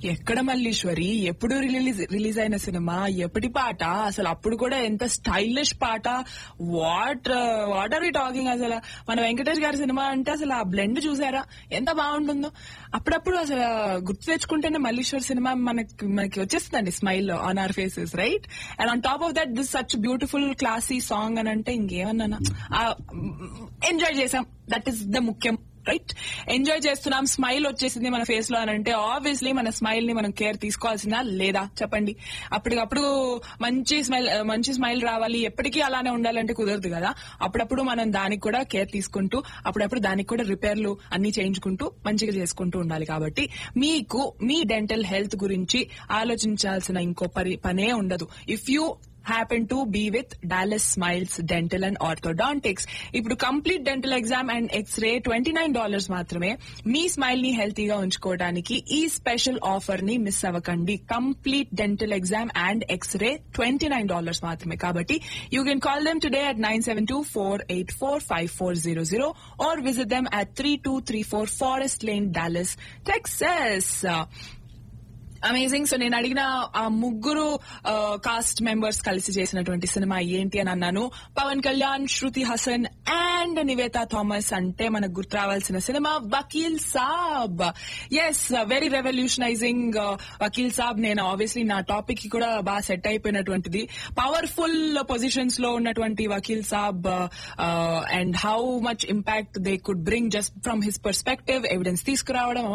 ఎక్కడ మల్లీశ్వరి ఎప్పుడు release release అయిన సినిమా ఎప్పటి పాట అసలు అప్పుడు కూడా ఎంత స్టైలిష్ పాట what what are you talking అసలు మన వెంకటేష్ గారి సినిమా అంటే అసలు ఆ బ్లెండ్ చూసారా ఎంత బాగుంటుందో అప్పుడప్పుడు అసలు గుర్తు తెచ్చుకుంటేనే మల్లీశ్వర్ సినిమా మనకి మనకి వచ్చేస్తుందండి smile on our faces right and on top of that this such beautiful classy song అని అంటే ఇంకేమన్నా ఎంజాయ్ చేసాం దట్ ఈస్ ద ముఖ్యం రైట్ ఎంజాయ్ చేస్తున్నాం స్మైల్ వచ్చేసింది మన ఫేస్ లో అని అంటే ఆబ్వియస్లీ మన స్మైల్ ని మనం కేర్ తీసుకోవాల్సిందా లేదా చెప్పండి అప్పటికప్పుడు మంచి స్మైల్ మంచి స్మైల్ రావాలి ఎప్పటికీ అలానే ఉండాలంటే కుదరదు కదా అప్పుడప్పుడు మనం దానికి కూడా కేర్ తీసుకుంటూ అప్పుడప్పుడు దానికి కూడా రిపేర్లు అన్ని చేయించుకుంటూ మంచిగా చేసుకుంటూ ఉండాలి కాబట్టి మీకు మీ డెంటల్ హెల్త్ గురించి ఆలోచించాల్సిన ఇంకో పరి పనే ఉండదు if you happen to be with Dallas smiles dental and orthodontics ఇప్పుడు complete dental exam and x-ray twenty nine dollars మాత్రమే మీ స్మైల్ ని హెల్తీగా ఉంచుకోవడానికి ఈ స్పెషల్ ఆఫర్ ని మిస్ అవ్వకండి complete dental exam and x-ray twenty nine dollars మాత్రమే కాబట్టి you can call them today at nine seven two four eight four five four zero zero or visit them at three two three four forest lane Dallas Texas amazing so నేను అడిగిన ఆ ముగ్గురు cost members కలిసి చేసినటువంటి cinema ఏంటి అని అన్నాను Pawan Kalyan Shruti Haasan and Nivetha Thomas అంటే మనకు గుర్తు రావాల్సిన సినిమా Vakeel Saab yes very revolutionising Vakeel Saab నేను ఆబ్వియస్లీ నా టాపిక్ కి కూడా బాగా సెట్ అయిపోయినటువంటిది పవర్ఫుల్ పొజిషన్స్ లో ఉన్నటువంటి Vakeel Saab and how much impact they could bring just from his perspective evidence తీసుకురావడం